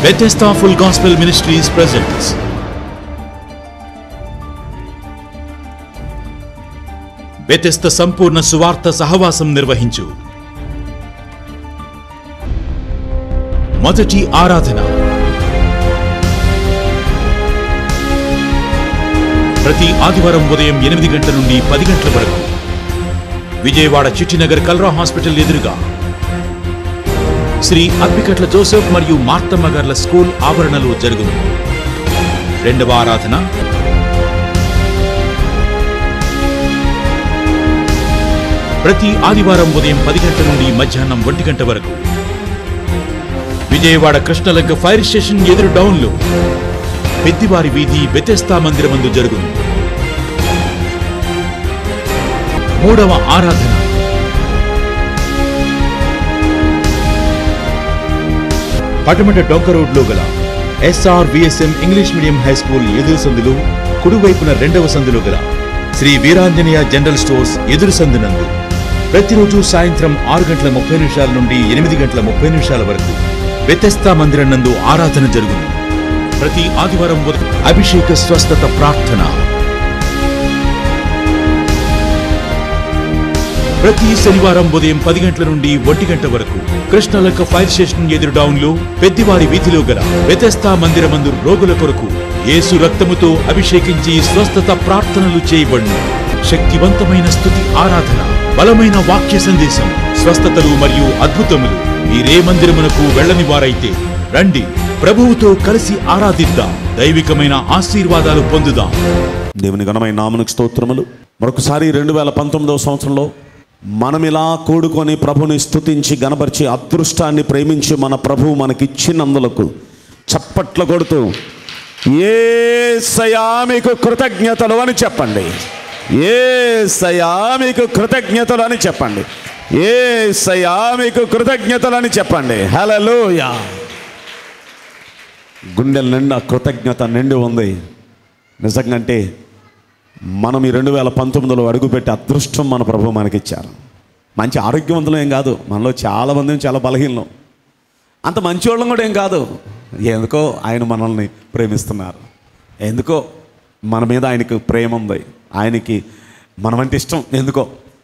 Bethesda Full Gospel Ministries presents Bethesda సంపూర్ణ సువార్త సహవాసం నిర్వహించు మొదటి ఆరాధన ప్రతి ఆదివారం ఉదయం ఎనిమిది గంటల నుండి పది గంటల వరకు విజయవాడ చిట్టినగర్ కల్రా హాస్పిటల్ ఎదురుగా శ్రీ అప్పికట్ల జోసెఫ్ మరియు మార్తమ్మ గార్ల స్కూల్ ఆవరణలో జరుగును రెండవ ఆరాధన ప్రతి ఆదివారం ఉదయం పది గంటల నుండి మధ్యాహ్నం ఒంటి గంట వరకు విజయవాడ కృష్ణలంక ఫైర్ స్టేషన్ ఎదురు డౌన్లో పెద్దివారి వీధి బెతెస్తా మందిరమందు జరుగును మూడవ ఆరాధన పటమట డొంక రోడ్లో గల S R V S M English medium high school ఎదురు సందులు కుడివైపున రెండవ సందులో గల శ్రీ వీరాంజనేయ జనరల్ స్టోర్స్ ఎదురు సందునందు ప్రతిరోజు సాయంత్రం ఆరు గంటల ముప్పై నిమిషాల నుండి ఎనిమిది గంటల ముప్పై నిమిషాల వరకు వ్యతస్థా మందిరం నందు ఆరాధన జరుగును ప్రతి ఆదివారం ఉదయం అభిషేక స్వస్థత ప్రార్థన ప్రతి శనివారం ఉదయం పది గంటల నుండి ఒంటి గంట వరకు కృష్ణలంక ఫైర్ స్టేషన్ ఎదురు డౌన్ లో పెద్దివారి వీధిలో గల వ్యతస్థా మందిరమందు రోగుల కొరకు యేసు రక్తముతో అభిషేకించి స్వస్థత ప్రార్థనలు చేయబడును శక్తివంతమైన స్థుతి ఆరాధన బలమైన వాక్య సందేశం స్వస్థతలు మరియు అద్భుతములు మీరే మందిరమునకు వెళ్ళని వారైతే రండి ప్రభువుతో కలిసి ఆరాధిద్దాం దైవికమైన ఆశీర్వాదాలు పొందుదాం దేవుని ఘనమైన నామనికి స్తోత్రములు మరొకసారి రెండు వేల పంతొమ్మిదవ సంవత్సరంలో మనం ఇలా కూడుకొని ప్రభుని స్తుతించి గణపరిచి అదృష్టాన్ని ప్రేమించి మన ప్రభువు మనకిచ్చినందులకు చప్పట్లు కొడుతూ ఏ మీకు కృతజ్ఞతలు అని చెప్పండి ఏ మీకు కృతజ్ఞతలు అని చెప్పండి ఏ మీకు కృతజ్ఞతలు అని చెప్పండి హలలోయా గుండెల నిండా కృతజ్ఞత నిండి ఉంది నిజంగంటే మనం ఈ రెండు వేల పంతొమ్మిదిలో అడుగుపెట్టి అదృష్టం మన ప్రభు మనకిచ్చారు మంచి ఆరోగ్యవంతులు ఏం కాదు మనలో చాలామంది చాలా బలహీనం అంత మంచివాళ్ళం కూడా ఏం కాదు ఎందుకో ఆయన మనల్ని ప్రేమిస్తున్నారు ఎందుకో మన మీద ఆయనకి ప్రేమ ఉంది ఆయనకి మనమంటే ఇష్టం ఎందుకో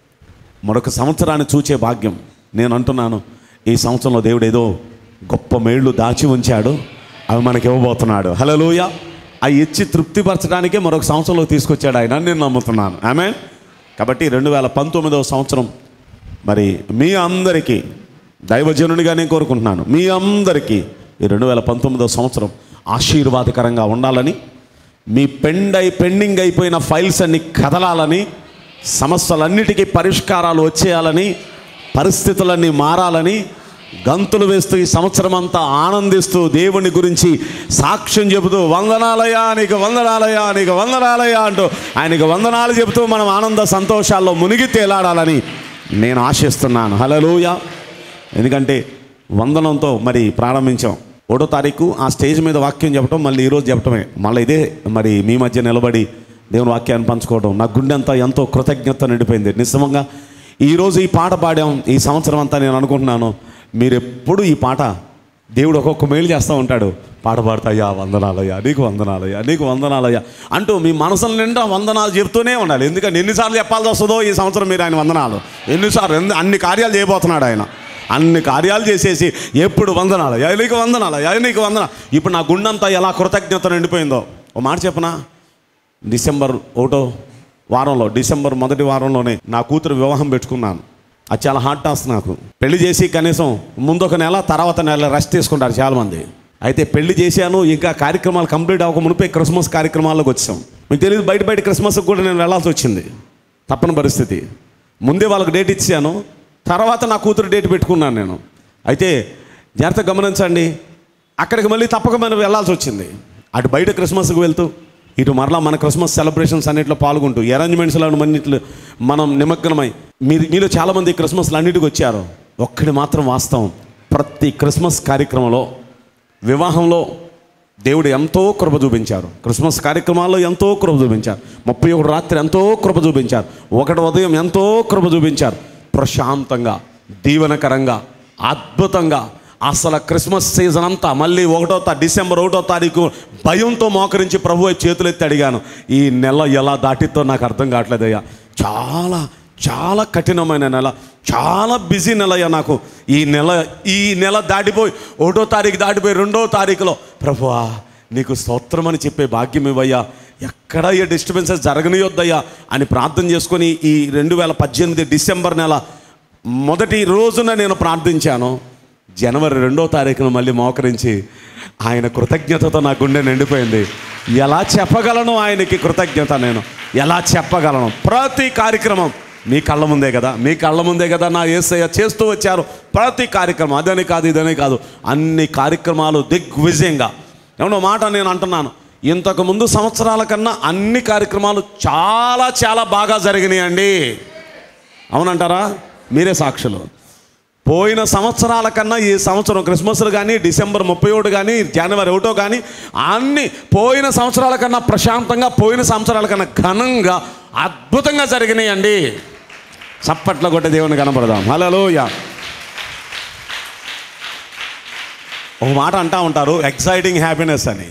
మరొక సంవత్సరాన్ని చూచే భాగ్యం నేను అంటున్నాను ఈ సంవత్సరంలో దేవుడు ఏదో గొప్ప మేళ్ళు దాచి ఉంచాడు అవి మనకి ఇవ్వబోతున్నాడు హలోయ అవి ఇచ్చి తృప్తిపరచడానికే మరొక సంవత్సరంలో తీసుకొచ్చాడు ఆయన అని నేను నమ్ముతున్నాను ఆమె కాబట్టి రెండు వేల పంతొమ్మిదవ సంవత్సరం మరి మీ అందరికీ దైవజనుడిగా నేను కోరుకుంటున్నాను మీ అందరికీ ఈ రెండు వేల పంతొమ్మిదవ సంవత్సరం ఆశీర్వాదకరంగా ఉండాలని మీ పెండై పెండింగ్ అయిపోయిన ఫైల్స్ అన్ని కదలాలని సమస్యలన్నిటికీ పరిష్కారాలు వచ్చేయాలని పరిస్థితులన్నీ మారాలని గంతులు వేస్తూ ఈ సంవత్సరం అంతా ఆనందిస్తూ దేవుని గురించి సాక్ష్యం చెబుతూ వందనాలయా నీకు వందనాలయా నీకు వందనాలయా అంటూ ఆయనకు వందనాలు చెబుతూ మనం ఆనంద సంతోషాల్లో మునిగి తేలాడాలని నేను ఆశిస్తున్నాను హలలోయ ఎందుకంటే వందనంతో మరి ప్రారంభించాం ఒకటో తారీఖు ఆ స్టేజ్ మీద వాక్యం చెప్పడం మళ్ళీ ఈరోజు చెప్పడమే మళ్ళీ ఇదే మరి మీ మధ్య నిలబడి దేవుని వాక్యాన్ని పంచుకోవడం నా గుండె అంతా ఎంతో కృతజ్ఞత నిండిపోయింది నిజంగా ఈరోజు ఈ పాట పాడాం ఈ సంవత్సరం అంతా నేను అనుకుంటున్నాను మీరు ఎప్పుడు ఈ పాట దేవుడు ఒక్కొక్క మేలు చేస్తూ ఉంటాడు పాట పాడతాయ్యా వందనాలయ్యా నీకు వందనాలయ్యా నీకు వందనాలయ్యా అంటూ మీ మనసుల నిండా వందనాలు చెప్తూనే ఉండాలి ఎందుకంటే ఎన్నిసార్లు చెప్పాల్సి వస్తుందో ఈ సంవత్సరం మీరు ఆయన వందనాలు ఎన్నిసార్లు ఎన్ని- అన్ని కార్యాలు చేయబోతున్నాడు ఆయన అన్ని కార్యాలు చేసేసి ఎప్పుడు వందనాలు నీకు వందనాలు నీకు వందన ఇప్పుడు నా గుండంతా ఎలా కృతజ్ఞత నిండిపోయిందో ఓ మాట చెప్పనా డిసెంబర్ ఒకటో వారంలో డిసెంబర్ మొదటి వారంలోనే నా కూతురు వివాహం పెట్టుకున్నాను అది చాలా హార్ట్ టాస్క్ నాకు పెళ్లి చేసి కనీసం ముందు ఒక నెల తర్వాత నెల రెస్ట్ తీసుకుంటారు చాలామంది అయితే పెళ్లి చేశాను ఇంకా కార్యక్రమాలు కంప్లీట్ అవ్వక మునిపే క్రిస్మస్ కార్యక్రమాల్లోకి వచ్చాం మీకు తెలియదు బయట బయట క్రిస్మస్కి కూడా నేను వెళ్ళాల్సి వచ్చింది తప్పని పరిస్థితి ముందే వాళ్ళకి డేట్ ఇచ్చాను తర్వాత నా కూతురు డేట్ పెట్టుకున్నాను నేను అయితే జాగ్రత్త గమనించండి అక్కడికి మళ్ళీ తప్పక మనం వెళ్ళాల్సి వచ్చింది అటు బయట క్రిస్మస్కి వెళ్తూ ఇటు మరలా మన క్రిస్మస్ సెలబ్రేషన్స్ అన్నింటిలో పాల్గొంటూ ఈ అరేంజ్మెంట్స్లో అన్నింటిలో మనం నిమగ్నమై మీరు మీలో చాలామంది క్రిస్మస్లు అన్నిటికి వచ్చారు ఒక్కడి మాత్రం వాస్తవం ప్రతి క్రిస్మస్ కార్యక్రమంలో వివాహంలో దేవుడు ఎంతో కృప చూపించారు క్రిస్మస్ కార్యక్రమాల్లో ఎంతో కృప చూపించారు ముప్పై ఒకటి రాత్రి ఎంతో కృప చూపించారు ఒకటి ఉదయం ఎంతో కృప చూపించారు ప్రశాంతంగా దీవెనకరంగా అద్భుతంగా అసలు క్రిస్మస్ సీజన్ అంతా మళ్ళీ ఒకటో తా డిసెంబర్ ఒకటో తారీఖు భయంతో మోకరించి ప్రభు చేతులెత్తి అడిగాను ఈ నెల ఎలా దాటితో నాకు అర్థం కావట్లేదయ్యా చాలా చాలా కఠినమైన నెల చాలా బిజీ నెల అయ్యా నాకు ఈ నెల ఈ నెల దాటిపోయి ఒకటో తారీఖు దాటిపోయి రెండో తారీఖులో ప్రభువా నీకు స్తోత్రం అని చెప్పే భాగ్యం ఇవ్వయ్యా ఎక్కడ ఏ డిస్టర్బెన్సెస్ జరగనియొద్దయ్యా అని ప్రార్థన చేసుకొని ఈ రెండు వేల పద్దెనిమిది డిసెంబర్ నెల మొదటి రోజున నేను ప్రార్థించాను జనవరి రెండో తారీఖున మళ్ళీ మోకరించి ఆయన కృతజ్ఞతతో నా గుండె నిండిపోయింది ఎలా చెప్పగలను ఆయనకి కృతజ్ఞత నేను ఎలా చెప్పగలను ప్రతి కార్యక్రమం మీ కళ్ళ ముందే కదా మీ కళ్ళ ముందే కదా నా ఏసయ్య చేస్తూ వచ్చారు ప్రతి కార్యక్రమం అదని కాదు ఇదని కాదు అన్ని కార్యక్రమాలు దిగ్విజయంగా ఏమన్నా మాట నేను అంటున్నాను ఇంతకు ముందు సంవత్సరాల కన్నా అన్ని కార్యక్రమాలు చాలా చాలా బాగా జరిగినాయండి అవునంటారా మీరే సాక్షులు పోయిన సంవత్సరాల కన్నా ఈ సంవత్సరం క్రిస్మస్లు కానీ డిసెంబర్ ముప్పై ఒకటి కానీ జనవరి ఒకటో కానీ అన్ని పోయిన సంవత్సరాల కన్నా ప్రశాంతంగా పోయిన సంవత్సరాల కన్నా ఘనంగా అద్భుతంగా జరిగినాయండి చప్పట్ల కొట్టే దేవుని కనపడదాం హలోయ ఒక మాట అంటా ఉంటారు ఎక్సైటింగ్ హ్యాపీనెస్ అని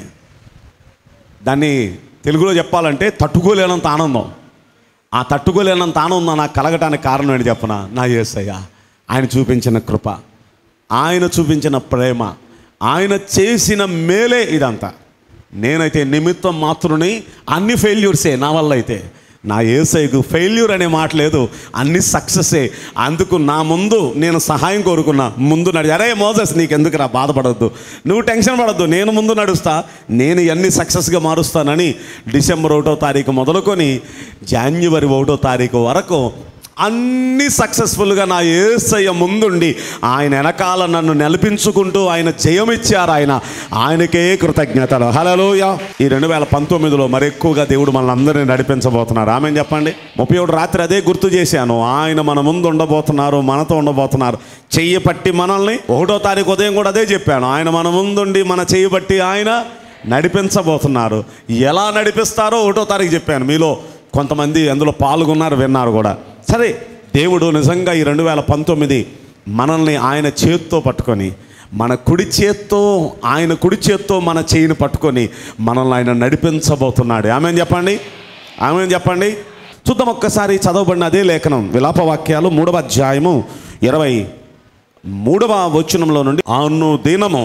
దాన్ని తెలుగులో చెప్పాలంటే తట్టుకోలేనంత ఆనందం ఆ తట్టుకోలేనంత ఆనందం నాకు కలగటానికి కారణం ఏంటి చెప్పనా నా యేసయ్య ఆయన చూపించిన కృప ఆయన చూపించిన ప్రేమ ఆయన చేసిన మేలే ఇదంతా నేనైతే నిమిత్తం మాత్రుని అన్ని ఫెయిల్యూర్సే నా వల్ల అయితే నా ఏసైకు ఫెయిల్యూర్ అనే మాట లేదు అన్ని సక్సెసే అందుకు నా ముందు నేను సహాయం కోరుకున్నా ముందు నడి అరే మోజస్ నీకెందుకు రా బాధపడద్దు నువ్వు టెన్షన్ పడద్దు నేను ముందు నడుస్తా నేను ఇవన్నీ సక్సెస్గా మారుస్తానని డిసెంబర్ ఒకటో తారీఖు మొదలుకొని జాన్యువరి ఒకటో తారీఖు వరకు అన్ని సక్సెస్ఫుల్గా నా ఏసయ్య ముందుండి ఆయన వెనకాల నన్ను నిలిపించుకుంటూ ఆయన జయమిచ్చారు ఆయన ఆయనకే కృతజ్ఞతలు హలోయ ఈ రెండు వేల పంతొమ్మిదిలో మరి ఎక్కువగా దేవుడు మనల్ని అందరినీ నడిపించబోతున్నారు ఆమె చెప్పండి ముప్పై ఒకటి రాత్రి అదే గుర్తు చేశాను ఆయన మన ముందు ఉండబోతున్నారు మనతో ఉండబోతున్నారు చెయ్యి పట్టి మనల్ని ఒకటో తారీఖు ఉదయం కూడా అదే చెప్పాను ఆయన మన ముందుండి మన చెయ్యి పట్టి ఆయన నడిపించబోతున్నారు ఎలా నడిపిస్తారో ఒకటో తారీఖు చెప్పాను మీలో కొంతమంది అందులో పాల్గొన్నారు విన్నారు కూడా సరే దేవుడు నిజంగా ఈ రెండు వేల పంతొమ్మిది మనల్ని ఆయన చేత్తో పట్టుకొని మన కుడి చేత్తో ఆయన కుడి చేత్తో మన చేయిని పట్టుకొని మనల్ని ఆయన నడిపించబోతున్నాడు ఆమె చెప్పండి ఆమె చెప్పండి చూద్దాం ఒక్కసారి చదవబడిన అదే లేఖనం విలాప వాక్యాలు మూడవ అధ్యాయము ఇరవై మూడవ వచనంలో నుండి అను దినము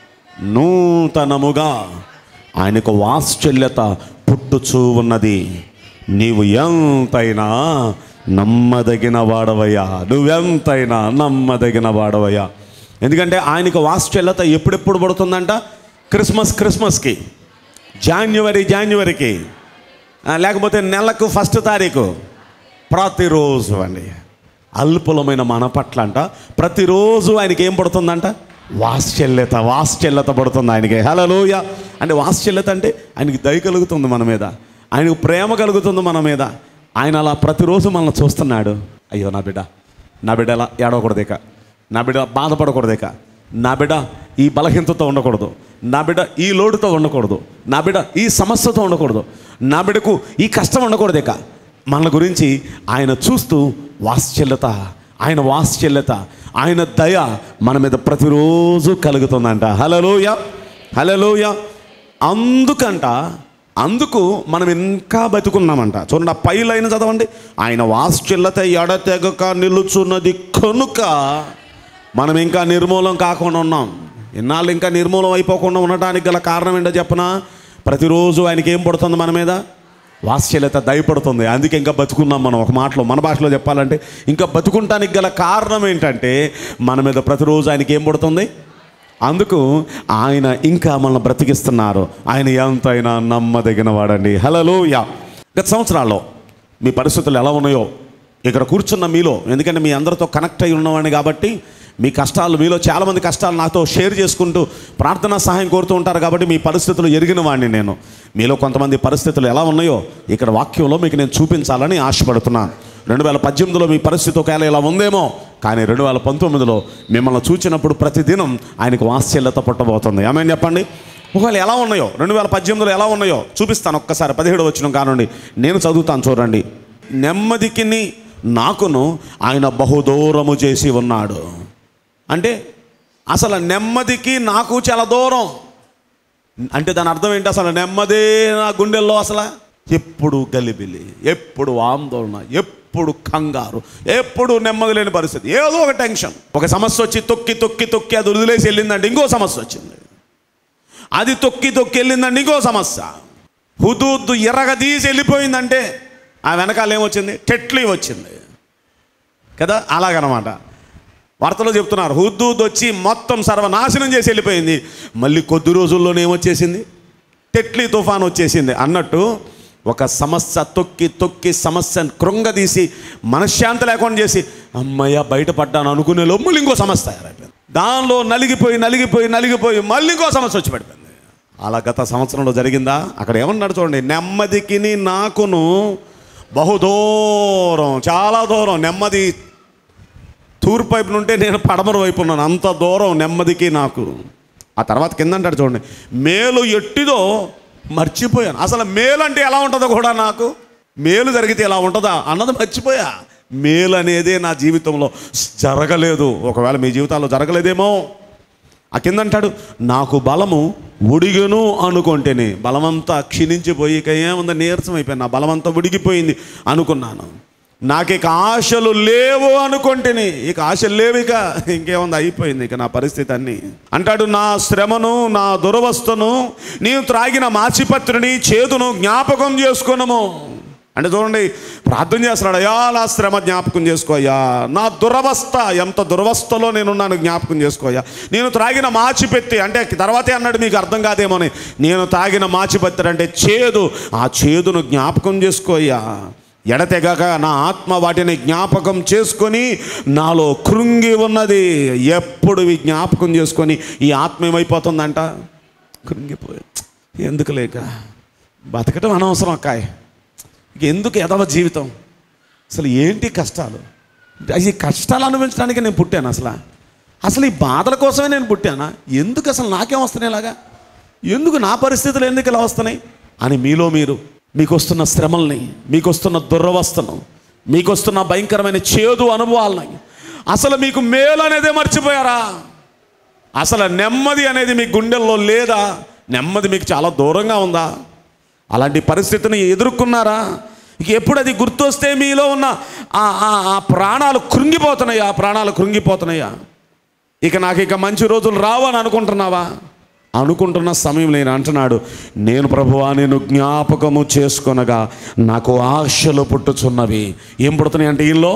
నూతనముగా ఆయనకు వాత్సల్యత పుట్టుచూ ఉన్నది నీవు ఎంతైనా నమ్మదగిన వాడవయ్యా నువ్వెంతైనా నమ్మదగిన వాడవయ్యా ఎందుకంటే ఆయనకు వాత్సల్యత ఎప్పుడెప్పుడు పడుతుందంట క్రిస్మస్ క్రిస్మస్కి జాన్యువరి జాన్యువరికి ఆ, లేకపోతే నెలకు ఫస్ట్ తారీఖు ప్రతిరోజు అండి అల్పులమైన మన పట్ల అంట ప్రతిరోజు ఆయనకి ఏం పడుతుందంట వాత్సల్యత వాత్సల్యత పడుతుంది ఆయనకి హలోయ అంటే వాత్సల్యత అంటే ఆయనకి దయ కలుగుతుంది మన మీద ఆయనకు ప్రేమ కలుగుతుంది మన మీద ఆయన అలా ప్రతిరోజు మనల్ని చూస్తున్నాడు అయ్యో నా బిడ్డ నా బిడ్డ ఎలా ఏడవకూడదు ఇక నా బిడ్డ బాధపడకూడదు ఇక నా బిడ్డ ఈ బలహీనతతో ఉండకూడదు నా బిడ్డ ఈ లోటుతో ఉండకూడదు నా బిడ్డ ఈ సమస్యతో ఉండకూడదు నా బిడ్డకు ఈ కష్టం ఉండకూడదు ఇక మన గురించి ఆయన చూస్తూ వాత్సల్యత ఆయన వాత్సల్యత ఆయన దయ మన మీద ప్రతిరోజు కలుగుతుందంట హలలోయ హలలోయ అందుకంట అందుకు మనం ఇంకా బతుకున్నామంట చూడండి ఆ పై లైన్ చదవండి ఆయన వాత్సల్యత ఎడతెగక నిలుచున్నది కనుక మనం ఇంకా నిర్మూలం కాకుండా ఉన్నాం ఇన్నాళ్ళు ఇంకా నిర్మూలం అయిపోకుండా ఉండటానికి గల కారణం ఏంటో చెప్పనా ప్రతిరోజు ఆయనకి ఏం పడుతుంది మన మీద వాత్సల్యత దయపడుతుంది అందుకే ఇంకా బతుకున్నాం మనం ఒక మాటలో మన భాషలో చెప్పాలంటే ఇంకా బతుకుంటానికి గల కారణం ఏంటంటే మన మీద ప్రతిరోజు ఆయనకి ఏం పడుతుంది అందుకు ఆయన ఇంకా మనల్ని బ్రతికిస్తున్నారు ఆయన ఎంతైనా నమ్మదగిన వాడండి హలో యా గత సంవత్సరాల్లో మీ పరిస్థితులు ఎలా ఉన్నాయో ఇక్కడ కూర్చున్న మీలో ఎందుకంటే మీ అందరితో కనెక్ట్ అయి ఉన్నవాడిని కాబట్టి మీ కష్టాలు మీలో చాలామంది కష్టాలు నాతో షేర్ చేసుకుంటూ ప్రార్థనా సహాయం కోరుతూ ఉంటారు కాబట్టి మీ పరిస్థితులు ఎరిగిన వాడిని నేను మీలో కొంతమంది పరిస్థితులు ఎలా ఉన్నాయో ఇక్కడ వాక్యంలో మీకు నేను చూపించాలని ఆశపడుతున్నాను రెండు వేల పద్దెనిమిదిలో మీ పరిస్థితి ఒకవేళ ఇలా ఉందేమో కానీ రెండు వేల పంతొమ్మిదిలో మిమ్మల్ని చూచినప్పుడు ప్రతిదినం ఆయనకు వాత్సల్యత పుట్టబోతుంది ఏమని చెప్పండి ఒకవేళ ఎలా ఉన్నాయో రెండు వేల పద్దెనిమిదిలో ఎలా ఉన్నాయో చూపిస్తాను ఒక్కసారి పదిహేడు వచ్చిన కానుండి నేను చదువుతాను చూడండి నెమ్మదికిని నాకును ఆయన బహుదూరము చేసి ఉన్నాడు అంటే అసలు నెమ్మదికి నాకు చాలా దూరం అంటే దాని అర్థం ఏంటి అసలు నెమ్మదే నా గుండెల్లో అసలు ఎప్పుడు గలిబిలి ఎప్పుడు ఆందోళన ఎప్పుడు కంగారు ఎప్పుడు నెమ్మది లేని పరిస్థితి ఏదో ఒక టెన్షన్ ఒక సమస్య వచ్చి తొక్కి తొక్కి తొక్కి అది వదిలేసి వెళ్ళిందంటే ఇంకో సమస్య వచ్చింది అది తొక్కి తొక్కి వెళ్ళిందంటే ఇంకో సమస్య హుదూద్దు ఎర్రగదీసి వెళ్ళిపోయిందంటే ఆ వెనకాల ఏమొచ్చింది టెట్లీ వచ్చింది కదా అలాగనమాట వార్తలో చెప్తున్నారు హుద్దూద్ వచ్చి మొత్తం సర్వనాశనం చేసి వెళ్ళిపోయింది మళ్ళీ కొద్ది రోజుల్లోనే ఏమొచ్చేసింది టెట్లీ తుఫాన్ వచ్చేసింది అన్నట్టు ఒక సమస్య తొక్కి తొక్కి సమస్యను కృంగదీసి మనశ్శాంతి లేకుండా చేసి అమ్మయ్య బయటపడ్డాను అనుకునే లోపల ఇంకో సమస్య తయారైపోయింది దానిలో నలిగిపోయి నలిగిపోయి నలిగిపోయి మళ్ళీ ఇంకో సమస్య వచ్చి పడిపోయింది అలా గత సంవత్సరంలో జరిగిందా అక్కడ ఏమన్నాడు చూడండి నెమ్మదికిని నాకును బహుదూరం చాలా దూరం నెమ్మది తూర్పు వైపు నుంటే నేను పడమర వైపు ఉన్నాను అంత దూరం నెమ్మదికి నాకు ఆ తర్వాత కింద అంటాడు చూడండి మేలు ఎట్టిదో మర్చిపోయాను అసలు మేలు అంటే ఎలా ఉంటుందో కూడా నాకు మేలు జరిగితే ఎలా ఉంటుందా అన్నది మర్చిపోయా మేలు అనేదే నా జీవితంలో జరగలేదు ఒకవేళ మీ జీవితాల్లో జరగలేదేమో ఆ కింద అంటాడు నాకు బలము ఉడిగను అనుకుంటేనే బలమంతా క్షీణించిపోయి ఇక ఏముంది నీరసం అయిపోయింది నా బలమంతా ఉడిగిపోయింది అనుకున్నాను నాకు ఇక ఆశలు లేవు అనుకుంటేనే ఇక ఆశలు లేవు ఇక ఇంకేముంది అయిపోయింది ఇక నా పరిస్థితి అన్ని అంటాడు నా శ్రమను నా దురవస్థను నేను త్రాగిన మాచిపత్రిని చేతును జ్ఞాపకం చేసుకునము అంటే చూడండి ప్రార్థన చేస్తున్నాడు అయ్యా నా శ్రమ జ్ఞాపకం చేసుకోయ్యా నా దురవస్థ ఎంత దురవస్థలో నేనున్నాను జ్ఞాపకం చేసుకోయ్యా నేను త్రాగిన మాచిపెత్తి అంటే తర్వాతే అన్నాడు మీకు అర్థం కాదేమోని నేను తాగిన మాచిపెత్తి అంటే చేదు ఆ చేదును జ్ఞాపకం చేసుకోయ్యా ఎడతెగక నా ఆత్మ వాటిని జ్ఞాపకం చేసుకొని నాలో కృంగి ఉన్నది ఎప్పుడు ఇవి జ్ఞాపకం చేసుకొని ఈ ఆత్మ ఏమైపోతుందంట కృంగిపోయి ఎందుకు లేక బతకటం అనవసరం అక్కాయ్ ఇక ఎందుకు ఎదవ జీవితం అసలు ఏంటి కష్టాలు ఈ కష్టాలు అనుభవించడానికి నేను పుట్టాను అసలు అసలు ఈ బాధల కోసమే నేను పుట్టానా ఎందుకు అసలు నాకేం వస్తున్నాయి ఇలాగా ఎందుకు నా పరిస్థితులు ఎందుకు ఇలా వస్తున్నాయి అని మీలో మీరు మీకు వస్తున్న శ్రమల్ని మీకు వస్తున్న దురవస్థను మీకు వస్తున్న భయంకరమైన చేదు అనుభవాలని అసలు మీకు మేలు అనేదే మర్చిపోయారా అసలు నెమ్మది అనేది మీ గుండెల్లో లేదా నెమ్మది మీకు చాలా దూరంగా ఉందా అలాంటి పరిస్థితిని ఎదుర్కొన్నారా ఇక ఎప్పుడు అది గుర్తొస్తే మీలో ఉన్న ఆ ఆ- ఆ ప్రాణాలు కృంగిపోతున్నాయా ఆ ప్రాణాలు కృంగిపోతున్నాయా ఇక నాకు ఇక మంచి రోజులు రావని అనుకుంటున్నావా అనుకుంటున్న సమయం నేను అంటున్నాడు నేను ప్రభువా నేను జ్ఞాపకము చేసుకొనగా నాకు ఆశలు పుట్టుచున్నవి ఏం పుడుతున్నాయి అంటే ఈయనలో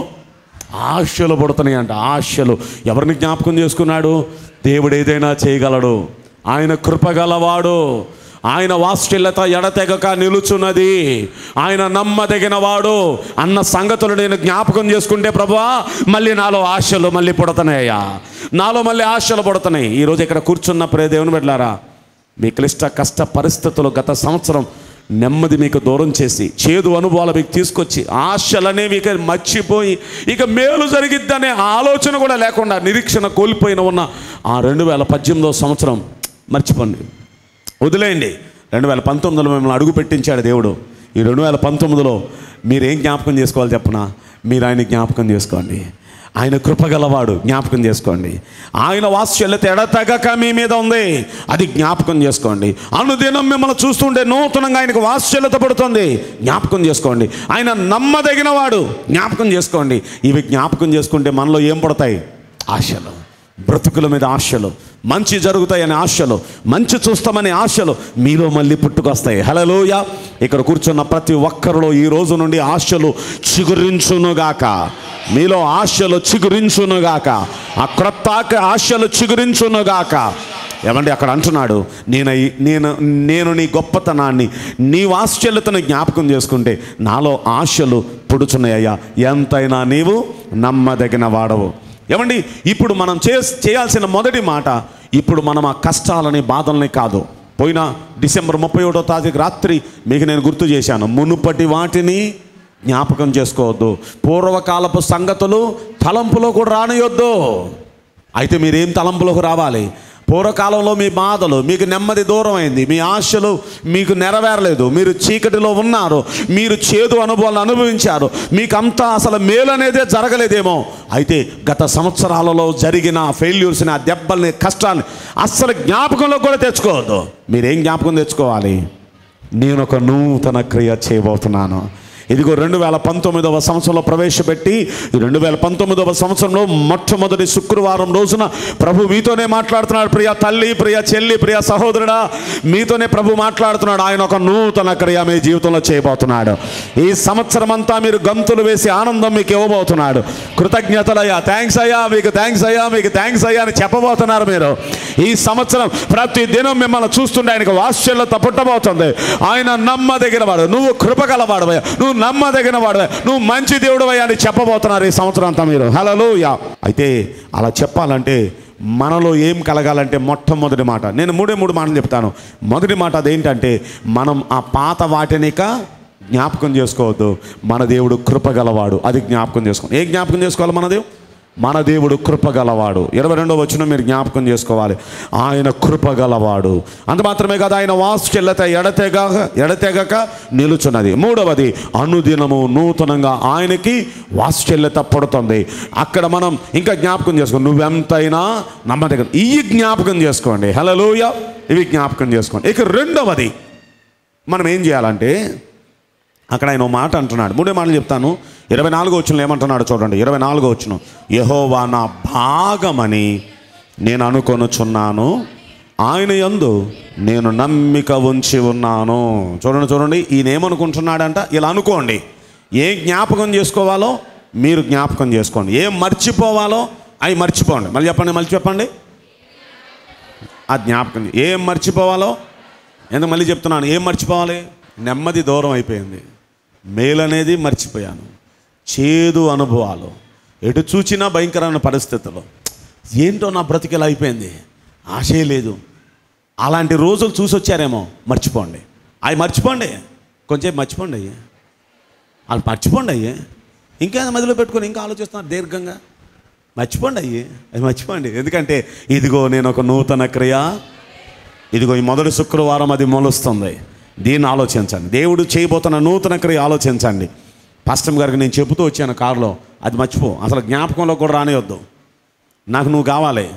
ఆశలు పుడుతున్నాయి అంట ఆశలు ఎవరిని జ్ఞాపకం చేసుకున్నాడు దేవుడు ఏదైనా చేయగలడు ఆయన కృపగలవాడు ఆయన వాత్సల్యత ఎడతెగక నిలుచున్నది ఆయన నమ్మదగిన వాడు అన్న సంగతులు నేను జ్ఞాపకం చేసుకుంటే ప్రభువా మళ్ళీ నాలో ఆశలు మళ్ళీ పుడతానయ్యా నాలో మళ్ళీ ఆశలు పుడతాయి ఈరోజు ఇక్కడ కూర్చున్న ప్రే దేవుని బిడ్డలారా మీ క్లిష్ట కష్ట పరిస్థితులు గత సంవత్సరం నెమ్మది మీకు దూరం చేసి చేదు అనుభవాలు మీకు తీసుకొచ్చి ఆశలనేవి ఇక మర్చిపోయి ఇక మేలు జరిగిద్దనే ఆలోచన కూడా లేకుండా నిరీక్షణ కోల్పోయిన ఉన్న ఆ రెండు వేల పద్దెనిమిదో సంవత్సరం మర్చిపోండి వదిలేయండి రెండు వేల పంతొమ్మిదిలో మిమ్మల్ని అడుగు పెట్టించాడు దేవుడు ఈ రెండు వేల పంతొమ్మిదిలో మీరేం జ్ఞాపకం చేసుకోవాలి చెప్పనా మీరు ఆయన జ్ఞాపకం చేసుకోండి ఆయన కృపగలవాడు జ్ఞాపకం చేసుకోండి ఆయన వాత్సల్యత ఎడతెగక మీ మీద ఉంది అది జ్ఞాపకం చేసుకోండి అనుదినం మిమ్మల్ని చూస్తుంటే నూతనంగా ఆయనకు వాత్సల్యత పడుతుంది జ్ఞాపకం చేసుకోండి ఆయన నమ్మదగిన వాడు జ్ఞాపకం చేసుకోండి ఇవి జ్ఞాపకం చేసుకుంటే మనలో ఏం పడతాయి ఆశలు బ్రతుకుల మీద ఆశలు మంచి జరుగుతాయనే ఆశలు మంచి చూస్తామనే ఆశలు మీలో మళ్ళీ పుట్టుకొస్తాయి హలోయ ఇక్కడ కూర్చున్న ప్రతి ఒక్కరిలో ఈ రోజు నుండి ఆశలు చిగురించునుగాక మీలో ఆశలు చిగురించునుగాక ఆ క్రొత్త ఆక- ఆశలు చిగురించునుగాక ఏమండి అక్కడ అంటున్నాడు నేను ఈ- నేను నేను నీ గొప్పతనాన్ని నీ వాత్సల్యతను జ్ఞాపకం చేసుకుంటే నాలో ఆశలు పుడుచున్నాయ్యా ఎంతైనా నీవు నమ్మదగిన వాడవు ఏమండి ఇప్పుడు మనం చే చేయాల్సిన మొదటి మాట ఇప్పుడు మనం ఆ కష్టాలని బాధల్ని కాదు పోయిన డిసెంబర్ ముప్పై ఒకటో తారీఖు రాత్రి మీకు నేను గుర్తు చేశాను మునుపటి వాటిని జ్ఞాపకం చేసుకోవద్దు పూర్వకాలపు సంగతులు తలంపులో కూడా రానియొద్దు అయితే మీరేం తలంపులోకి రావాలి పూర్వకాలంలో మీ బాధలు మీకు నెమ్మది దూరం అయింది మీ ఆశలు మీకు నెరవేరలేదు మీరు చీకటిలో ఉన్నారు మీరు చేదు అనుభవాలు అనుభవించారు మీకు అంతా అసలు మేలు అనేదే జరగలేదేమో అయితే గత సంవత్సరాలలో జరిగిన ఫెయిల్యూర్స్ని ఆ దెబ్బల్ని కష్టాన్ని అస్సలు జ్ఞాపకంలో కూడా తెచ్చుకోవద్దు మీరేం జ్ఞాపకం తెచ్చుకోవాలి నేను ఒక నూతన క్రియ చేయబోతున్నాను ఇదిగో రెండు వేల పంతొమ్మిదవ సంవత్సరంలో ప్రవేశపెట్టి రెండు వేల పంతొమ్మిదవ సంవత్సరంలో మొట్టమొదటి శుక్రవారం రోజున ప్రభు మీతోనే మాట్లాడుతున్నాడు ప్రియ తల్లి ప్రియ చెల్లి ప్రియ సహోదరుడా మీతోనే ప్రభు మాట్లాడుతున్నాడు ఆయన ఒక నూతన క్రియ మీ జీవితంలో చేయబోతున్నాడు ఈ సంవత్సరం అంతా మీరు గంతులు వేసి ఆనందం మీకు ఇవ్వబోతున్నాడు కృతజ్ఞతలయ్యా థ్యాంక్స్ అయ్యా మీకు థ్యాంక్స్ అయ్యా మీకు థ్యాంక్స్ అయ్యా అని చెప్పబోతున్నారు మీరు ఈ సంవత్సరం ప్రతి దినం మిమ్మల్ని చూస్తుంటే ఆయనకు వాత్సల్యత పుట్టబోతుంది ఆయన నమ్మదగిన వాడు నువ్వు కృపగలవాడవయ్యా నువ్వు నమ్మదగిన వాడవయ్యా నువ్వు మంచి దేవుడు అని చెప్పబోతున్నారు ఈ సంవత్సరం అంతా మీరు హలో అయితే అలా చెప్పాలంటే మనలో ఏం కలగాలంటే మొట్టమొదటి మాట నేను మూడే మూడు మాటలు చెప్తాను మొదటి మాట అదేంటంటే మనం ఆ పాత వాటినిక జ్ఞాపకం చేసుకోవద్దు మన దేవుడు కృపగలవాడు అది జ్ఞాపకం చేసుకోండి ఏ జ్ఞాపకం చేసుకోవాలి మన దేవుడు మన దేవుడు కృపగలవాడు ఇరవై రెండో వచ్చిన మీరు జ్ఞాపకం చేసుకోవాలి ఆయన కృపగలవాడు అంత మాత్రమే కదా ఆయన వాసుకెళ్ళత ఎడతెగ ఎడతెగక నిలుచున్నది మూడవది అనుదినము నూతనంగా ఆయనకి వాసుకెళ్ళత పడుతుంది అక్కడ మనం ఇంకా జ్ఞాపకం చేసుకోండి నువ్వెంతైనా నమ్మదగ్గ ఇవి జ్ఞాపకం చేసుకోండి హలోయ ఇవి జ్ఞాపకం చేసుకోండి ఇక రెండవది మనం ఏం చేయాలంటే అక్కడ ఆయన ఓ మాట అంటున్నాడు మూడే మాటలు చెప్తాను ఇరవై నాలుగో వచ్చిన ఏమంటున్నాడు చూడండి ఇరవై నాలుగో వచ్చిన యహోవా నా భాగమని నేను అనుకొనుచున్నాను ఆయన యందు నేను నమ్మిక ఉంచి ఉన్నాను చూడండి చూడండి ఈయన ఏమనుకుంటున్నాడంట ఇలా అనుకోండి ఏ జ్ఞాపకం చేసుకోవాలో మీరు జ్ఞాపకం చేసుకోండి ఏం మర్చిపోవాలో అవి మర్చిపోండి మళ్ళీ చెప్పండి మళ్ళీ చెప్పండి ఆ జ్ఞాపకం ఏం మర్చిపోవాలో ఎందుకు మళ్ళీ చెప్తున్నాను ఏం మర్చిపోవాలి నెమ్మది దూరం అయిపోయింది మేలు అనేది మర్చిపోయాను చేదు అనుభవాలు ఎటు చూచినా భయంకరమైన పరిస్థితులు ఏంటో నా బ్రతికిలా అయిపోయింది ఆశే లేదు అలాంటి రోజులు చూసి వచ్చారేమో మర్చిపోండి అవి మర్చిపోండి కొంచెం మర్చిపోండి అయ్యే వాళ్ళు మర్చిపోండి అయ్యే ఇంకా మదిలో పెట్టుకొని ఇంకా ఆలోచిస్తున్నారు దీర్ఘంగా మర్చిపోండి అయ్యి అది మర్చిపోండి ఎందుకంటే ఇదిగో నేను ఒక నూతన క్రియ ఇదిగో ఈ మొదటి శుక్రవారం అది మొలుస్తుంది దీన్ని ఆలోచించండి దేవుడు చేయబోతున్న నూతన క్రియ ఆలోచించండి పాస్టమ్ గారికి నేను చెబుతూ వచ్చాను కారులో అది మర్చిపో అసలు జ్ఞాపకంలో కూడా రానివద్దు నాకు నువ్వు కావాలి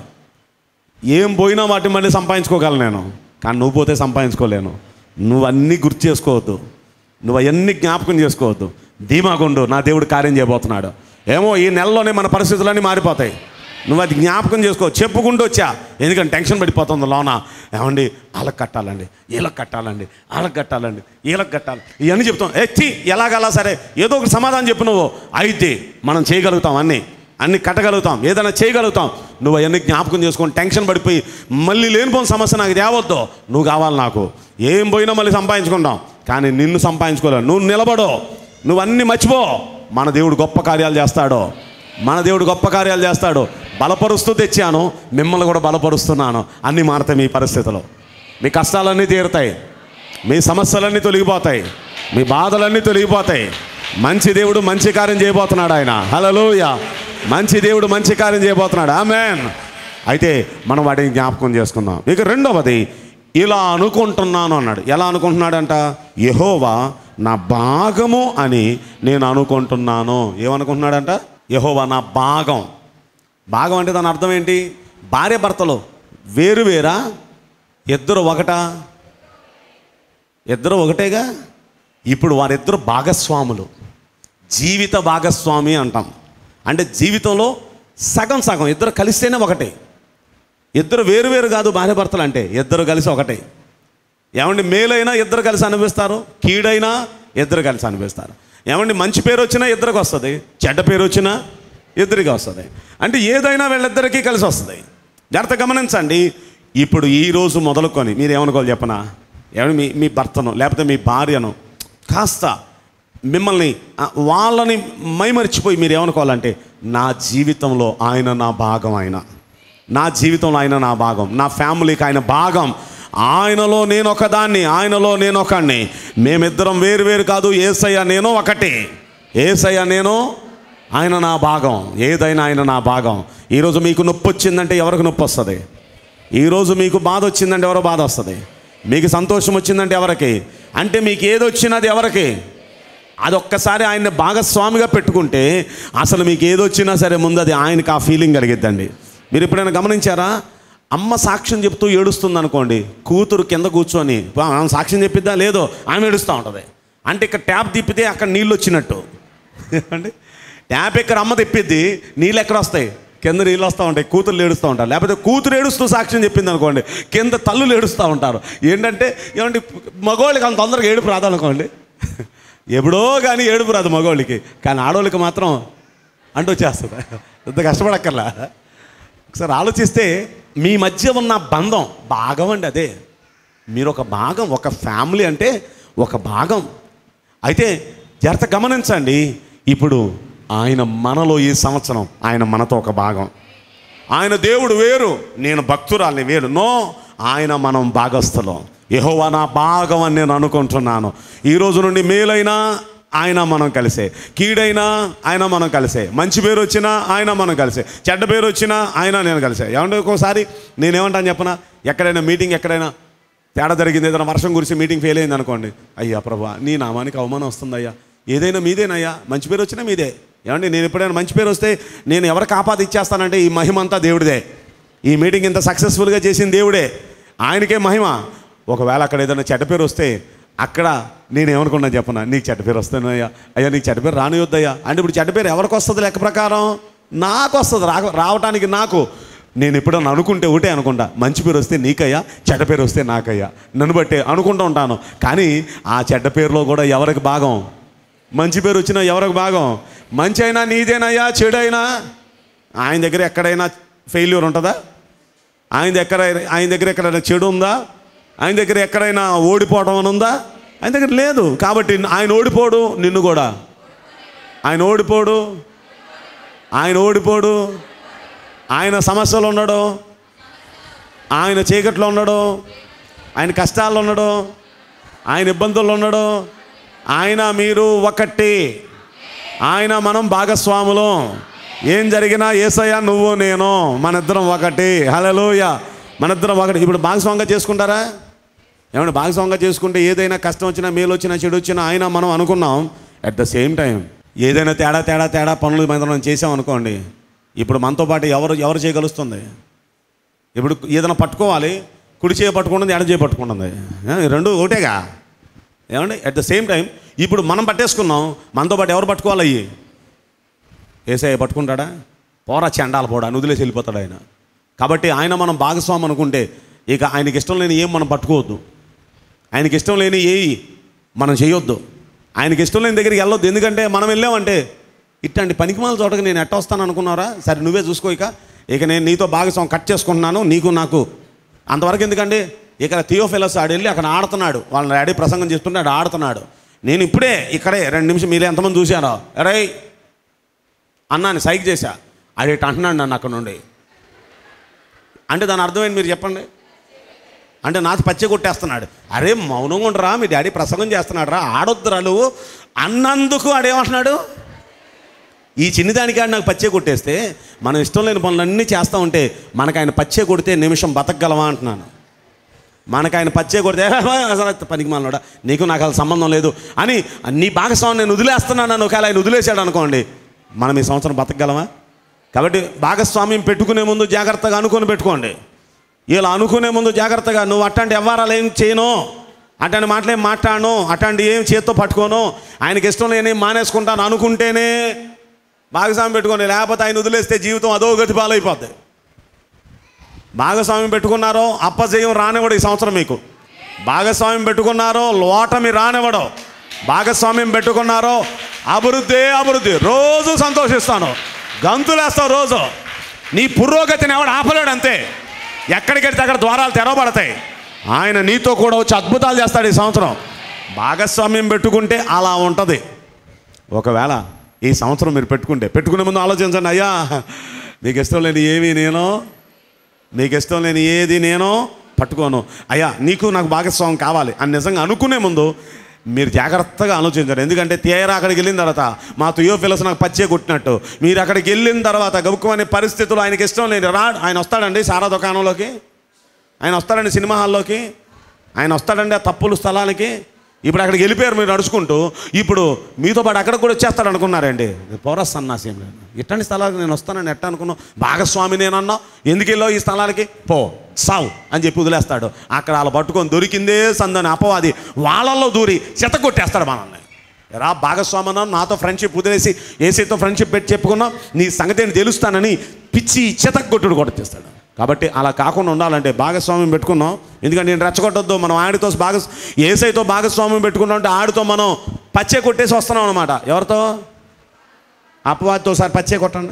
ఏం పోయినా వాటిని మళ్ళీ సంపాదించుకోగలను నేను కానీ నువ్వు పోతే సంపాదించుకోలేను నువ్వు అన్నీ గుర్తు చేసుకోవద్దు నువ్వు అవన్నీ జ్ఞాపకం చేసుకోవద్దు ధీమాగుండు నా దేవుడు కార్యం చేయబోతున్నాడు ఏమో ఈ నెలలోనే మన పరిస్థితులన్నీ మారిపోతాయి నువ్వు అది జ్ఞాపకం చేసుకో చెప్పుకుంటూ వచ్చా ఎందుకంటే టెన్షన్ పడిపోతుంది లోన ఏమండి వాళ్ళకి కట్టాలండి వీళ్ళకి కట్టాలండి వాళ్ళకి కట్టాలండి వీళ్ళకి కట్టాలి ఇవన్నీ చెప్తాం ఎత్తి ఎలాగలా సరే ఏదో ఒక సమాధానం చెప్పు నువ్వు అయితే మనం చేయగలుగుతాం అన్నీ అన్ని కట్టగలుగుతాం ఏదైనా చేయగలుగుతాం నువ్వు అవన్నీ జ్ఞాపకం చేసుకొని టెన్షన్ పడిపోయి మళ్ళీ లేనిపోయిన సమస్య నాకు తేవద్దు నువ్వు కావాలి నాకు ఏం పోయినా మళ్ళీ సంపాదించుకుంటాం కానీ నిన్ను సంపాదించుకోలేవు నువ్వు నిలబడు నువ్వు అన్ని మర్చిపో మన దేవుడు గొప్ప కార్యాలు చేస్తాడు మన దేవుడు గొప్ప కార్యాలు చేస్తాడు బలపరుస్తూ తెచ్చాను మిమ్మల్ని కూడా బలపరుస్తున్నాను అన్నీ మారుతాయి మీ పరిస్థితులు మీ కష్టాలన్నీ తీరుతాయి మీ సమస్యలన్నీ తొలగిపోతాయి మీ బాధలన్నీ తొలగిపోతాయి మంచి దేవుడు మంచి కార్యం చేయబోతున్నాడు ఆయన హలోయ మంచి దేవుడు మంచి కార్యం చేయబోతున్నాడు ఆమెన్ అయితే మనం వాటిని జ్ఞాపకం చేసుకుందాం ఇక రెండవది ఇలా అనుకుంటున్నాను అన్నాడు ఎలా అనుకుంటున్నాడంట యహోవా నా భాగము అని నేను అనుకుంటున్నాను ఏమనుకుంటున్నాడంట యహోవా నా భాగం భాగం అంటే దాని అర్థం ఏంటి భార్య భర్తలు వేరు వేరా ఇద్దరు ఒకటా ఇద్దరు ఒకటేగా ఇప్పుడు వారిద్దరు భాగస్వాములు జీవిత భాగస్వామి అంటాం అంటే జీవితంలో సగం సగం ఇద్దరు కలిస్తేనే ఒకటే ఇద్దరు వేరు వేరు కాదు భార్య భర్తలు అంటే ఇద్దరు కలిసి ఒకటే ఏమండి మేలైనా ఇద్దరు కలిసి అనిపిస్తారు కీడైనా ఇద్దరు కలిసి అనిపిస్తారు ఏమండి మంచి పేరు వచ్చినా ఇద్దరికి వస్తుంది చెడ్డ పేరు వచ్చినా ఇద్దరికి వస్తుంది అంటే ఏదైనా వీళ్ళిద్దరికీ కలిసి వస్తుంది జాగ్రత్త గమనించండి ఇప్పుడు ఈ రోజు మొదలుకొని మీరు ఏమనుకోవాలి చెప్పనా ఏమండి మీ మీ భర్తను లేకపోతే మీ భార్యను కాస్త మిమ్మల్ని ఆ, వాళ్ళని మైమరిచిపోయి మీరు ఏమనుకోవాలంటే నా జీవితంలో ఆయన నా భాగం ఆయన నా జీవితంలో ఆయన నా భాగం నా ఫ్యామిలీకి ఆయన భాగం ఆయనలో నేను ఒకదాన్ని ఆయనలో నేను ఒకడిని మేమిద్దరం వేరు వేరు కాదు ఏసయ్య నేను ఒకటి ఏసయ్య నేను ఆయన నా భాగం ఏదైనా ఆయన నా భాగం ఈరోజు మీకు నొప్పి వచ్చిందంటే ఎవరికి నొప్పి వస్తుంది ఈరోజు మీకు బాధ వచ్చిందంటే ఎవరో బాధ వస్తుంది మీకు సంతోషం వచ్చిందంటే ఎవరికి అంటే మీకు ఏది వచ్చినది ఎవరికి అది ఒక్కసారి ఆయన్ని భాగస్వామిగా పెట్టుకుంటే అసలు మీకు ఏది వచ్చినా సరే ముందు అది ఆయనకి ఆ ఫీలింగ్ కలిగిద్దండి మీరు ఎప్పుడైనా గమనించారా అమ్మ సాక్ష్యం చెప్తూ ఏడుస్తుంది అనుకోండి కూతురు కింద కూర్చొని "బా, ఆమె సాక్ష్యం చెప్పిద్దా లేదో ఆమె ఏడుస్తూ ఉంటుంది అంటే ఇక్కడ ట్యాప్ తిప్పితే అక్కడ నీళ్ళు వచ్చినట్టు అంటే ట్యాప్ ఇక్కడ అమ్మ తిప్పిద్ది నీళ్ళు ఎక్కడ వస్తాయి కింద నీళ్ళు వస్తూ ఉంటాయి కూతురు ఏడుస్తూ ఉంటారు లేకపోతే కూతురు ఏడుస్తూ సాక్ష్యం చెప్పింది అనుకోండి కింద తల్లులు ఏడుస్తూ ఉంటారు ఏంటంటే ఏమంటే మగవాళ్ళకి అంత తొందరగా ఏడుపు రాదనుకోండి ఎప్పుడో కానీ ఏడుపు రాదు మగవాళ్ళకి కానీ ఆడవాళ్ళకి మాత్రం అంటూ వచ్చేస్తుంది ఇంత కష్టపడక్కర్లా ఒకసారి ఆలోచిస్తే మీ మధ్య ఉన్న బంధం భాగం అండి అదే మీరు ఒక భాగం ఒక ఫ్యామిలీ అంటే ఒక భాగం అయితే జాగ్రత్త గమనించండి ఇప్పుడు ఆయన మనలో ఈ సంవత్సరం ఆయన మనతో ఒక భాగం ఆయన దేవుడు వేరు నేను భక్తురాల్ని వేరు నో ఆయన మనం భాగస్థులం యెహోవా నా భాగం అని నేను అనుకుంటున్నాను ఈ రోజు నుండి మేలైనా ఆయన మనం కలిసే కీడైనా ఆయన మనం కలిసే మంచి పేరు వచ్చినా ఆయన మనం కలిసే చెడ్డ పేరు వచ్చినా ఆయన నేను కలిసే ఏమంటే ఒక్కోసారి నేనేమంటాను చెప్పనా ఎక్కడైనా మీటింగ్ ఎక్కడైనా తేడా జరిగింది ఏదైనా వర్షం గురించి మీటింగ్ ఫెయిల్ అయింది అనుకోండి అయ్యా ప్రభా నీ నామానికి అవమానం వస్తుందయ్యా ఏదైనా మీదేనయ్యా మంచి పేరు వచ్చినా మీదే ఏమండి నేను ఎప్పుడైనా మంచి పేరు వస్తే నేను ఎవరికి ఆపాది ఇచ్చేస్తానంటే ఈ మహిమ అంతా దేవుడిదే ఈ మీటింగ్ ఇంత సక్సెస్ఫుల్గా చేసిన దేవుడే ఆయనకే మహిమ ఒకవేళ అక్కడ ఏదైనా చెడ్డ పేరు వస్తే అక్కడ నేను ఏమనుకున్నా చెప్పనా నీకు చెడ్డ పేరు వస్తానయ్యా అయ్యా నీకు చెడ్డ పేరు రానివద్దయ్యా అంటే ఇప్పుడు చెడ్డ పేరు ఎవరికి వస్తుంది లెక్క ప్రకారం నాకు వస్తుంది రా రావటానికి నాకు నేను ఎప్పుడన్నా అనుకుంటే ఒకటే అనుకుంటా మంచి పేరు వస్తే నీకయ్యా చెడ్డ పేరు వస్తే నాకయ్యా నన్ను బట్టే అనుకుంటూ ఉంటాను కానీ ఆ చెడ్డ పేరులో కూడా ఎవరికి భాగం మంచి పేరు వచ్చినా ఎవరికి భాగం మంచి అయినా నీదేనయ్యా చెడు అయినా ఆయన దగ్గర ఎక్కడైనా ఫెయిల్యూర్ ఉంటుందా ఆయన దగ్గర ఆయన దగ్గర ఎక్కడైనా చెడు ఉందా ఆయన దగ్గర ఎక్కడైనా ఓడిపోవడం అని ఉందా ఆయన దగ్గర లేదు కాబట్టి ఆయన ఓడిపోడు నిన్ను కూడా ఆయన ఓడిపోడు ఆయన ఓడిపోడు ఆయన సమస్యలు ఉన్నాడు ఆయన చీకట్లో ఉన్నాడు ఆయన కష్టాల్లో ఉన్నాడు ఆయన ఇబ్బందుల్లో ఉన్నాడు ఆయన మీరు ఒకటి ఆయన మనం భాగస్వాములం ఏం జరిగినా ఏసయ్య నువ్వు నేను మనిద్దరం ఒకటి హలోయ మనిద్దరం ఒకటి ఇప్పుడు భాగస్వామిగా చేసుకుంటారా ఏమంటే భాగస్వామిగా చేసుకుంటే ఏదైనా కష్టం వచ్చినా మేలు వచ్చినా చెడు వచ్చినా ఆయన మనం అనుకున్నాం అట్ ద సేమ్ టైం ఏదైనా తేడా తేడా తేడా పనులు మనం చేసాం అనుకోండి ఇప్పుడు మనతో పాటు ఎవరు ఎవరు చేయగలుస్తుంది ఇప్పుడు ఏదైనా పట్టుకోవాలి కుడి చేయ పట్టుకుంటుంది ఎడ చేయ పట్టుకుంటుంది ఆ, ఈ రెండు ఒకటేగా ఏమండి అట్ ద సేమ్ టైం ఇప్పుడు మనం పట్టేసుకున్నాం మనతో పాటు ఎవరు పట్టుకోవాలి అయ్యి ఏసఐ పట్టుకుంటాడా పోరా చెండాల పోడా అని వదిలేసి వెళ్ళిపోతాడు ఆయన కాబట్టి ఆయన మనం భాగస్వామి అనుకుంటే ఇక ఆయనకి ఇష్టం లేని ఏం మనం పట్టుకోవద్దు ఆయనకి ఇష్టం లేని ఏవి మనం చేయొద్దు ఆయనకి ఇష్టం లేని దగ్గరికి వెళ్ళొద్దు ఎందుకంటే మనం వెళ్ళామంటే ఇట్లాంటి పనికిమాల చోటకి నేను ఎట్ట వస్తాను అనుకున్నారా సరే నువ్వే చూసుకో ఇక ఇక నేను నీతో భాగస్వామి కట్ చేసుకుంటున్నాను నీకు నాకు అంతవరకు ఎందుకండి ఇక్కడ థియోఫిలస్ ఆడు వెళ్ళి అక్కడ ఆడుతున్నాడు వాళ్ళ డాడీ ప్రసంగం చేస్తుంటే ఆడు ఆడుతున్నాడు నేను ఇప్పుడే ఇక్కడే రెండు నిమిషం మీరు ఎంతమంది చూశారో ఎరై అన్నాను సైక్ చేశా ఆడేట అంటున్నాడు నన్ను అక్కడ నుండి అంటే దాని అర్థమైంది మీరు చెప్పండి అంటే నాతో పచ్చే కొట్టేస్తున్నాడు అరే మౌనంగా ఉండరా మీ డాడీ ప్రసంగం చేస్తున్నాడు రా ఆడొద్దురా నువ్వు అన్నందుకు ఆడేమంటున్నాడు ఈ చిన్నదానికి ఆడు నాకు పచ్చే కొట్టేస్తే మనం ఇష్టం లేని పనులన్నీ చేస్తూ ఉంటే మనకు ఆయన పచ్చే కొడితే నిమిషం బతకగలవా అంటున్నాను మనకు ఆయన పచ్చే కొడితే అసలు పనికి మాలనోడా నీకు నాకు అసలు సంబంధం లేదు అని నీ భాగస్వామి నేను వదిలేస్తున్నాను ఒకవేళ ఆయన వదిలేశాడు అనుకోండి మనం ఈ సంవత్సరం బతకగలమా కాబట్టి భాగస్వామ్యం పెట్టుకునే ముందు జాగ్రత్తగా అనుకొని పెట్టుకోండి ఇలా అనుకునే ముందు జాగ్రత్తగా నువ్వు అట్లాంటి వ్యవహారాలు ఏం చేయను అట్లాంటి మాటలు ఏం మాట్లాడను అట్లాంటి ఏం చేత్తో పట్టుకోను ఆయనకి ఇష్టం లేని మానేసుకుంటాను అనుకుంటేనే భాగస్వామ్యం పెట్టుకోండి లేకపోతే ఆయన వదిలేస్తే జీవితం అదో గతి పాలైపోద్ది భాగస్వామ్యం పెట్టుకున్నారో అప్పజయం రానివ్వడు ఈ సంవత్సరం మీకు భాగస్వామ్యం పెట్టుకున్నారో లోటమి రానివ్వడు భాగస్వామ్యం పెట్టుకున్నారో అభివృద్ధి అభివృద్ధి రోజు సంతోషిస్తాను గంతులేస్తావు రోజు నీ పురోగతిని ఎవడు ఆపలేడు అంతే ఎక్కడికి వెళ్తే అక్కడ ద్వారాలు తెరవబడతాయి ఆయన నీతో కూడా వచ్చి అద్భుతాలు చేస్తాడు ఈ సంవత్సరం భాగస్వామ్యం పెట్టుకుంటే అలా ఉంటుంది ఒకవేళ ఈ సంవత్సరం మీరు పెట్టుకుంటే పెట్టుకునే ముందు ఆలోచించండి అయ్యా మీకు ఇష్టం లేని ఏమీ నేను నీకు ఇష్టం లేని ఏది నేను పట్టుకోను అయ్యా నీకు నాకు భాగస్వామి కావాలి అని నిజంగా అనుకునే ముందు మీరు జాగ్రత్తగా ఆలోచించారు ఎందుకంటే తీరా అక్కడికి వెళ్ళిన తర్వాత మా తుయోఫిలస్ నాకు పచ్చే కొట్టినట్టు మీరు అక్కడికి వెళ్ళిన తర్వాత గబుక్కుమనే పరిస్థితులు ఆయనకి ఇష్టం లేని రా ఆయన వస్తాడండి సారా దుకాణంలోకి ఆయన వస్తాడండి సినిమా హాల్లోకి ఆయన వస్తాడండి ఆ తప్పుల స్థలానికి ఇప్పుడు అక్కడికి వెళ్ళిపోయారు మీరు నడుచుకుంటూ ఇప్పుడు మీతో పాటు అక్కడ కూడా వచ్చేస్తాడు అనుకున్నారండి పోరా సన్నాసి ఏం లేదు ఇట్టని స్థలాలకు నేను వస్తానని ఎట్ట అనుకున్నావు భాగస్వామి నేనన్నా ఎందుకు వెళ్ళావు ఈ స్థలానికి పో సావు అని చెప్పి వదిలేస్తాడు అక్కడ వాళ్ళు పట్టుకొని దొరికిందే సందని అపవాది వాళ్ళల్లో దూరి చెత్త కొట్టేస్తాడు మనల్ని రా భాగస్వామన నాతో ఫ్రెండ్షిప్ వదిలేసి ఏసైతో ఫ్రెండ్షిప్ పెట్టి చెప్పుకున్నాం నీ సంగతి ఏంటి తెలుస్తానని పిచ్చి చెతక్ కొట్టుడు కొట్టేస్తాడు కాబట్టి అలా కాకుండా ఉండాలంటే భాగస్వామ్యం పెట్టుకున్నాం ఎందుకంటే నేను రెచ్చగొట్టొద్దు మనం ఆడితో భాగ ఏసైతో భాగస్వామ్యం పెట్టుకున్నాం అంటే ఆడితో మనం పచ్చే కొట్టేసి వస్తున్నాం అనమాట ఎవరితో అపవాదితో ఒకసారి పచ్చే కొట్టండి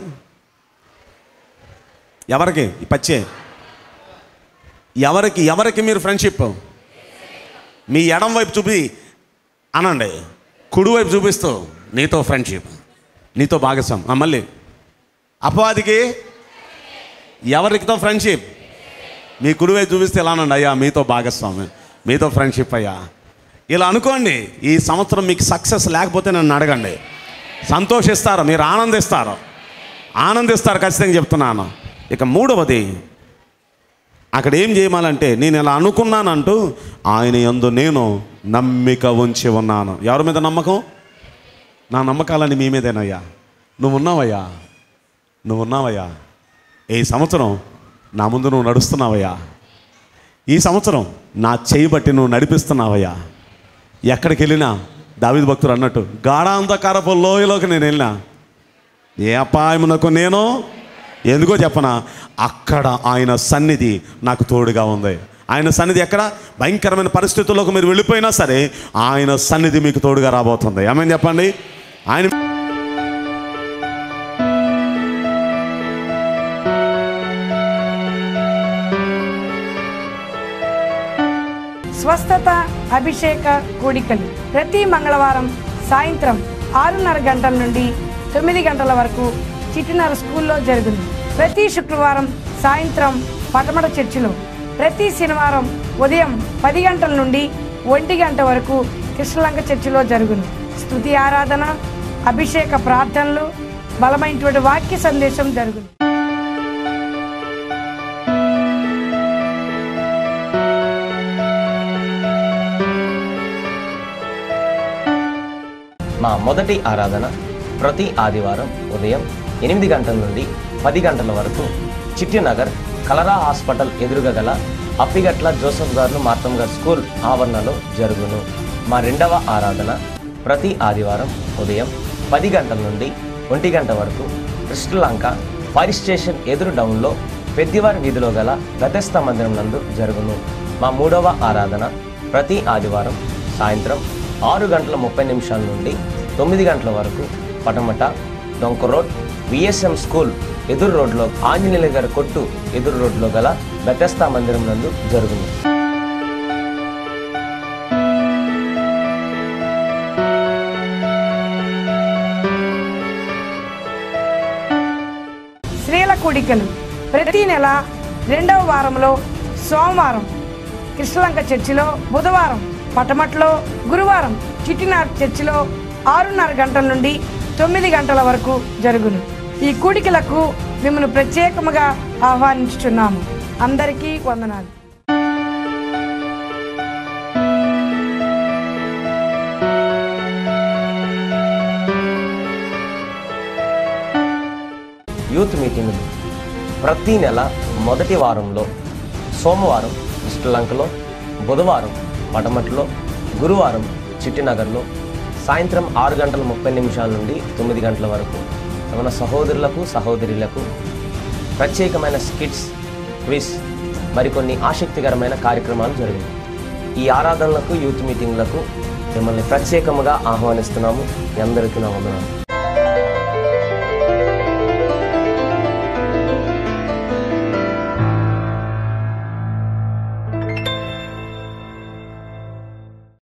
ఎవరికి ఈ పచ్చే ఎవరికి ఎవరికి మీరు ఫ్రెండ్షిప్ మీ ఎడం వైపు చూపి అనండి కుడివైపు చూపిస్తూ నీతో ఫ్రెండ్షిప్ నీతో భాగస్వాం ఆ, మళ్ళీ అపవాదికి ఎవరికితో ఫ్రెండ్షిప్ మీ కుడివైపు చూపిస్తే ఎలా అనండి అయ్యా మీతో భాగస్వామి మీతో ఫ్రెండ్షిప్ అయ్యా ఇలా అనుకోండి ఈ సంవత్సరం మీకు సక్సెస్ లేకపోతే నన్ను అడగండి సంతోషిస్తారు మీరు ఆనందిస్తారు ఆనందిస్తారు ఖచ్చితంగా చెప్తున్నాను ఇక మూడవది అక్కడ ఏం చేయమాలంటే నేను ఇలా అనుకున్నానంటూ ఆయన యందు నేను నమ్మిక ఉంచి ఉన్నాను ఎవరి మీద నమ్మకం నా నమ్మకాలని మీ మీదేనయ్యా నువ్వు ఉన్నావయ్యా నువ్వు ఉన్నావయ్యా ఈ సంవత్సరం నా ముందు నువ్వు నడుస్తున్నావయ్యా ఈ సంవత్సరం నా చేయి బట్టి నువ్వు నడిపిస్తున్నావయ్యా ఎక్కడికి వెళ్ళినా దావిది భక్తుడు అన్నట్టు గాఢాంధకారపు లోయలోకి నేను వెళ్ళినా ఏ అపాయమునకు నేను ఎందుకో చెప్పనా అక్కడ ఆయన సన్నిధి నాకు తోడుగా ఉంది ఆయన సన్నిధి ఎక్కడ భయంకరమైన పరిస్థితుల్లోకి మీరు వెళ్ళిపోయినా సరే ఆయన సన్నిధి మీకు తోడుగా రాబోతుంది ఏమని చెప్పండి ఆయన స్వస్థత అభిషేక కూడికలు ప్రతి మంగళవారం సాయంత్రం ఆరున్నర గంటల నుండి తొమ్మిది గంటల వరకు చిట్టినర స్కూల్లో జరుగును ప్రతి శుక్రవారం సాయంత్రం పటమట చర్చిలో ప్రతి శనివారం ఉదయం పది గంటల నుండి ఒంటి గంట వరకు కృష్ణలంక చర్చిలో జరుగును స్తుతి ఆరాధన అభిషేక ప్రార్థనలు బలమైనటువంటి వాక్య సందేశం జరుగును మా మొదటి ఆరాధన ప్రతి ఆదివారం ఉదయం ఎనిమిది గంటల నుండి పది గంటల వరకు చిట్టినగర్ కలరా హాస్పిటల్ ఎదురుగా గల అప్పిగట్ల జోసఫ్ గారు మార్తం గారు స్కూల్ ఆవరణలో జరుగును మా రెండవ ఆరాధన ప్రతి ఆదివారం ఉదయం పది గంటల నుండి ఒంటి గంట వరకు కృష్ణలంక ఫైర్ స్టేషన్ ఎదురు డౌన్లో పెద్దివారి వీధిలో గల గతస్థ మందిరం నందు జరుగును మా మూడవ ఆరాధన ప్రతి ఆదివారం సాయంత్రం ఆరు గంటల ముప్పై నిమిషాల నుండి తొమ్మిది గంటల వరకు పటమట డొంక రోడ్ విఎస్ఎం స్కూల్ ఎదురు రోడ్లో ఆంజనేయుల గారి కొట్టు ఎదురు రోడ్లో గల బెతస్తా మందిరం నందు జరుగును స్త్రీల కూడికలు ప్రతి నెల రెండవ వారంలో సోమవారం కృష్ణలంక చర్చిలో బుధవారం పటమట్లో గురువారం చిట్టినార్ చర్చిలో ఆరున్నర గంటల నుండి తొమ్మిది గంటల వరకు జరుగును ఈ కూడికలకు మిమ్మల్ని ప్రత్యేకముగా ఆహ్వానించుచున్నాము అందరికీ వందనాలు యూత్ మీటింగులు ప్రతి నెల మొదటి వారంలో సోమవారం శ్రీలంకలో బుధవారం పటమట్లో గురువారం చిట్టినగర్లో సాయంత్రం ఆరు గంటల ముప్పై నిమిషాల నుండి తొమ్మిది గంటల వరకు మన సహోదరులకు సహోదరులకు ప్రత్యేకమైన స్కిట్స్ క్విజ్ మరికొన్ని ఆసక్తికరమైన కార్యక్రమాలు జరిగాయి ఈ ఆరాధనలకు యూత్ మీటింగ్లకు మిమ్మల్ని ప్రత్యేకముగా ఆహ్వానిస్తున్నాము మీ అందరికీ నా వందనాలు